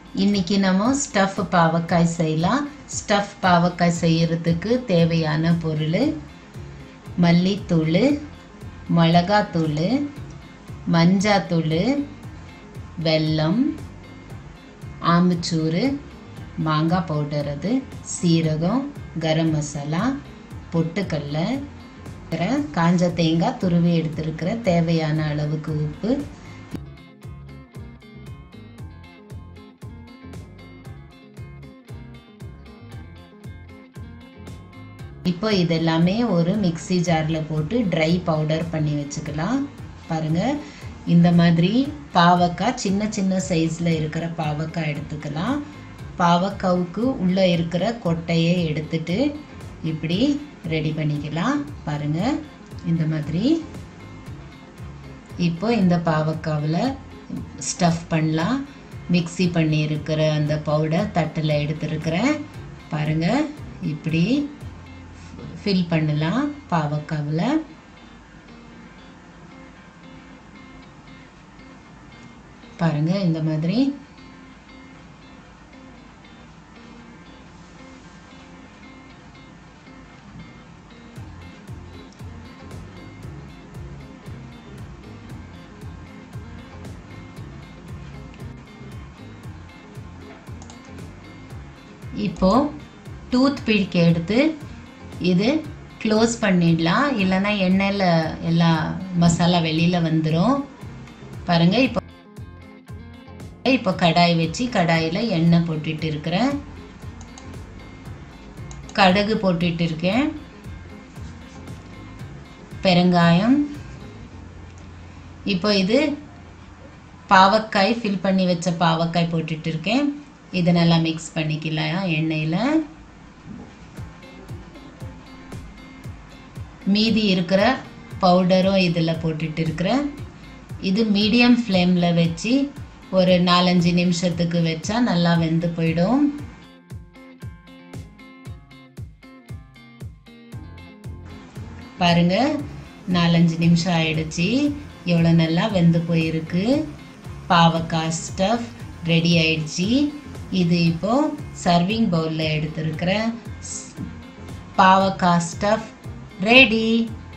இன்னைக்கு நம்ம ஸ்டஃப் பாவக்காய் செய்யலாம் ஸ்டஃப் பாவக்காய் செய்யறதுக்கு தேவையான பொருள் மல்லித்தூள் மிளகாத்தூள் மஞ்சாத்தூள் வெல்லம் ஆம்புச்சூறு மாங்காய் பவுடர் அது சீரகம் கரம் மசாலா பொட்டுக்கடலை காஞ்ச தேங்காய் துருவி எடுத்திருக்கிற தேவையான அளவுக்கு உப்பு இப்போ இதெல்லாமே ஒரு மிக்ஸி ஜாரில் போட்டு ட்ரை பவுடர் பண்ணி வச்சுக்கலாம் பாருங்க இந்த மாதிரி பாவக்காய் சின்ன சின்ன சைஸில் இருக்கிற பாவக்காய் எடுத்துக்கலாம் பாவக்காவுக்கு உள்ளே இருக்கிற கொட்டையை எடுத்துட்டு இப்படி ரெடி பண்ணிக்கலாம் பாருங்க இந்த மாதிரி இப்போ இந்த பாவக்காவில் ஸ்டஃப் பண்ணலாம் மிக்ஸி பண்ணி இருக்கிற அந்த பவுடர் தட்டில் எடுத்துருக்கிறேன் பாருங்க இப்படி ஃபில் பண்ணலாம் பாவக்காவில் பாருங்க இந்த மாதிரி இப்போ டூத் பிக் எடுத்து இது க்ளோஸ் பண்ணிடலாம் இல்லைன்னா எண்ணெயில் எல்லா மசாலா வெளியில் வந்துடும் பாருங்கள் இப்போ இப்போ கடாய் வச்சு கடாயில் எண்ணெய் போட்டுட்டு இருக்கிறேன் கடுகு போட்டுட்டு இருக்கேன் பெருங்காயம் இப்போ இது பாவக்காய் ஃபில் பண்ணி வச்ச பாவக்காய் போட்டுட்டு இருக்கேன் இதை நல்லா மிக்ஸ் பண்ணிக்கலாம் எண்ணெயில் மீதி இருக்கிற பவுடரும் இதில் போட்டுட்டு இருக்கிறேன் இது மீடியம் ஃப்ளேமில் வச்சு ஒரு நாலஞ்சு நிமிஷத்துக்கு வச்சா நல்லா வெந்து போயிடும் பாருங்க நாலஞ்சு நிமிஷம் ஆயிடுச்சு எவ்வளோ நல்லா வெந்து போயிருக்கு பாவக்காய் ஸ்டஃப் ரெடி ஆயிடுச்சு இது இப்போ சர்விங் பவுலில் எடுத்திருக்கிறேன் பாவக்காய் ஸ்டஃப் ரெடி